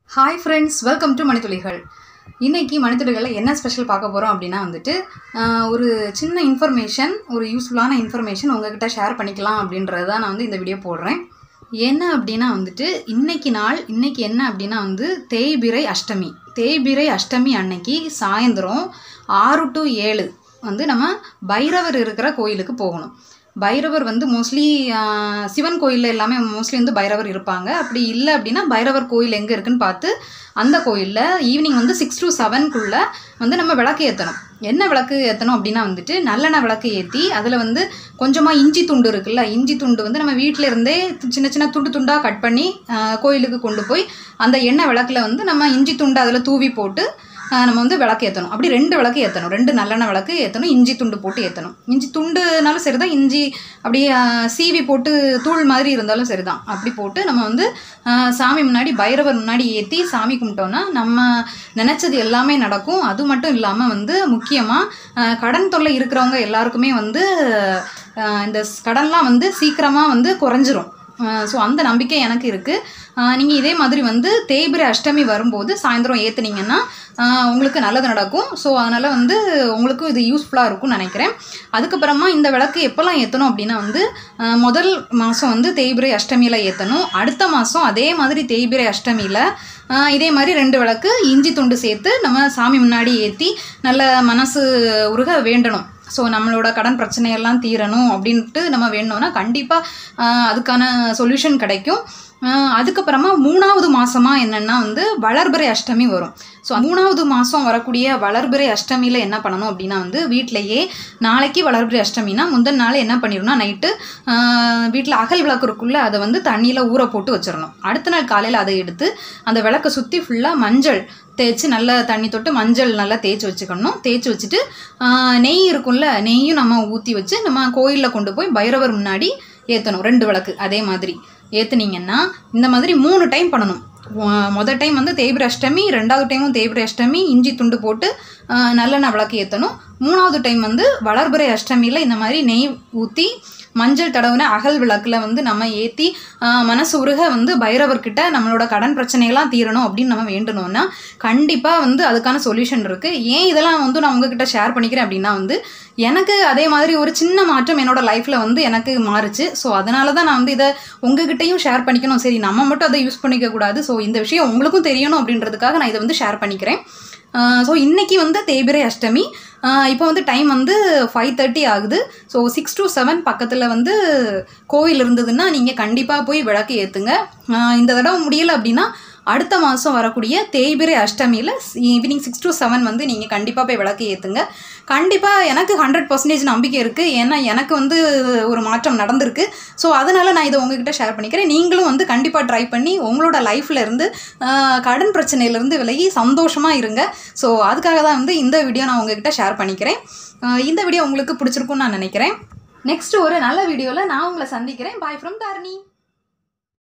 hi friends welcome to மணித்துளிகள் இன்னைக்கு மணித்துளிகளில் என்ன ஸ்பெஷல் பார்க்க போகிறோம் அப்படின்னா வந்துட்டு ஆஹ், ஒரு சின்ன இன்ஃபர்மேஷன் ஒரு யூஸ்ஃபுல்லான இன்ஃபர்மேஷன் உங்ககிட்ட ஷேர் பண்ணிக்கலாம் அப்படின்றது தான் நான் வந்து இந்த வீடியோ போடுறேன் என்ன அப்படின்னா வந்துட்டு இன்னைக்கு நாள் இன்னைக்கு என்ன அப்படின்னா வந்து தேய்பிறை அஷ்டமி தேய்பிறை அஷ்டமி அன்னைக்கு சாயந்தரம் ஆறு டு ஏழு வந்து நம்ம பைரவர் இருக்கிற கோயிலுக்கு போகணும் பைரவர் வந்து மோஸ்ட்லி சிவன் கோயிலில் எல்லாமே மோஸ்ட்லி வந்து பைரவர் இருப்பாங்க அப்படி இல்லை அப்படின்னா பைரவர் கோயில் எங்கே இருக்குன்னு பார்த்து அந்த கோயிலில் ஈவினிங் வந்து சிக்ஸ் டு செவனுக்குள்ளே வந்து நம்ம விளக்கு ஏற்றணும் என்ன விளக்கு ஏற்றணும் அப்படின்னா வந்துட்டு நல்லெண்ணெய் விளக்கு ஏற்றி அதில் வந்து கொஞ்சமாக இஞ்சி துண்டு இருக்குல்ல இஞ்சி துண்டு வந்து நம்ம வீட்டில் இருந்தே சின்ன சின்ன துண்டு துண்டாக கட் பண்ணி ஆஹ், கோயிலுக்கு கொண்டு போய் அந்த எண்ணெய் விளக்கில் வந்து நம்ம இஞ்சி துண்டு அதில் தூவி போட்டு ஆஹ், நம்ம வந்து விளக்கு ஏற்றணும் அப்படி ரெண்டு விளக்கு ஏற்றணும் ரெண்டு நல்லெண்ணெய் விளக்கு ஏற்றணும் இஞ்சி துண்டு போட்டு ஏற்றணும் இஞ்சி துண்டுனாலும் சரிதான் இஞ்சி அப்படியே ஆஹ், சீவி போட்டு தூள் மாதிரி இருந்தாலும் சரிதான் அப்படி போட்டு நம்ம வந்து ஆஹ், சாமி முன்னாடி பைரவர் முன்னாடி ஏற்றி சாமி கும்பிட்டோன்னா நம்ம நினச்சது எல்லாமே நடக்கும் அது மட்டும் இல்லாமல் வந்து முக்கியமாக கடன் தொல்லை இருக்கிறவங்க எல்லாருக்குமே வந்து ஆஹ், இந்த ஸ்- கடன்லாம் வந்து சீக்கிரமாக வந்து குறைஞ்சிரும் ஸோ அந்த நம்பிக்கை எனக்கு இருக்குது நீங்கள் இதே மாதிரி வந்து தேய்பிரை அஷ்டமி வரும்போது சாயந்தரம் ஏற்றுனீங்கன்னா உங்களுக்கு நல்லது நடக்கும் ஸோ அதனால் வந்து உங்களுக்கும் இது யூஸ்ஃபுல்லாக இருக்கும்னு நினைக்கிறேன் அதுக்கப்புறமா இந்த விளக்கு எப்போல்லாம் ஏற்றணும் அப்படின்னா வந்து ஆஹ், முதல் மாதம் வந்து தேய்பிரை அஷ்டமியில் ஏற்றணும் அடுத்த மாதம் அதே மாதிரி தேய்பிரை அஷ்டமியில் இதே மாதிரி ரெண்டு விளக்கு இஞ்சி துண்டு சேர்த்து நம்ம சாமி முன்னாடி ஏற்றி நல்ல மனசு உருக வேண்டணும் ஸோ நம்மளோட கடன் பிரச்சனையெல்லாம் தீரணும் அப்படின்ட்டு நம்ம வேணும்னா கண்டிப்பாக அதுக்கான சொல்யூஷன் கிடைக்கும் ஆஹ் அதுக்கப்புறமா மூணாவது மாசமா என்னன்னா வந்து வளர்பிறை அஷ்டமி வரும் ஸோ மூணாவது மாதம் வரக்கூடிய வளர்பிறை அஷ்டமியில் என்ன பண்ணணும் அப்படின்னா வந்து வீட்டிலையே நாளைக்கு வளர்பிறை அஷ்டமினா முந்தின நாள் என்ன பண்ணிடணும்னா நைட்டு வீட்டில் அகல் விளக்கு இருக்குல்ல அதை வந்து தண்ணியில் ஊற போட்டு வச்சிடணும் அடுத்த நாள் காலையில் அதை எடுத்து அந்த விளக்கை சுற்றி ஃபுல்லாக மஞ்சள் தேய்ச்சி நல்லா தண்ணி தொட்டு மஞ்சள் நல்லா தேய்ச்சி வச்சுக்கணும் தேய்ச்சி வச்சுட்டு ஆஹ் நெய் இருக்கும்ல நெய்யும் நம்ம ஊற்றி வச்சு நம்ம கோயிலில் கொண்டு போய் பைரவர் முன்னாடி ஏற்றணும் ரெண்டு விளக்கு அதே மாதிரி ஏற்றுனீங்கன்னா இந்த மாதிரி மூணு டைம் பண்ணணும் மொ- மொதல் டைம் வந்து தேய்பிரை அஷ்டமி ரெண்டாவது டைமும் தேய்பிரை அஷ்டமி இஞ்சி துண்டு போட்டு ஆஹ் நல்லெண்ணெய் விளக்கு ஏற்றணும் மூணாவது டைம் வந்து வளர்பிறை அஷ்டமியில் இந்த மாதிரி நெய் ஊற்றி மஞ்சள் தடவுன அகல் விளக்கில் வந்து நம்ம ஏற்றி மனசு உருக வந்து பைரவர்கிட்ட நம்மளோட கடன் பிரச்சனையெல்லாம் தீரணும் அப்படின்னு நம்ம வேண்டணும்னா கண்டிப்பாக வந்து அதுக்கான சொல்யூஷன் இருக்குது ஏன் இதெல்லாம் வந்து நான் உங்ககிட்ட ஷேர் பண்ணிக்கிறேன் அப்படின்னா வந்து எனக்கு அதே மாதிரி ஒரு சின்ன மாற்றம் என்னோட லைஃப்பில் வந்து எனக்கு மாறுச்சு ஸோ அதனால தான் நான் வந்து இதை உங்ககிட்டயும் ஷேர் பண்ணிக்கணும் சரி நம்ம மட்டும் அதை யூஸ் பண்ணிக்க கூடாது ஸோ இந்த விஷயம் உங்களுக்கும் தெரியணும் அப்படின்றதுக்காக நான் இதை வந்து ஷேர் பண்ணிக்கிறேன் ஸோ இன்னைக்கு வந்து தேய்பிரை அஷ்டமி இப்போ வந்து டைம் வந்து ஃபைவ் தேர்ட்டி ஆகுது ஸோ சிக்ஸ் to செவன் பக்கத்தில் வந்து கோயில் இருந்ததுன்னா நீங்கள் கண்டிப்பாக போய் விளக்கு ஏற்றுங்க இந்த தடவை முடியலை அப்படின்னா அடுத்த மாதம் வரக்கூடிய தேய்பிரை அஷ்டமியில் ஈவினிங் சிக்ஸ் to செவன் வந்து நீங்கள் கண்டிப்பாக போய் விளக்கு ஏற்றுங்க கண்டிப்பாக எனக்கு ஹண்ட்ரட் பர்சன்டேஜ் நம்பிக்கை இருக்குது ஏன்னா எனக்கு வந்து ஒரு மாற்றம் நடந்திருக்கு ஸோ அதனால் நான் இதை உங்ககிட்ட ஷேர் பண்ணிக்கிறேன் நீங்களும் வந்து கண்டிப்பாக ட்ரை பண்ணி உங்களோட லைஃப்ல இருந்து ஆஹ், கடன் பிரச்சனையிலேருந்து விலகி சந்தோஷமாக இருங்க ஸோ அதுக்காக தான் வந்து இந்த வீடியோ நான் உங்ககிட்ட ஷேர் பண்ணிக்கிறேன் ஆஹ், இந்த வீடியோ உங்களுக்கு பிடிச்சிருக்கும்னு நான் நினைக்கிறேன் நெக்ஸ்ட் ஒரு நல்ல வீடியோவில் நான் உங்களை சந்திக்கிறேன் பாய் ஃப்ரம் தாரணி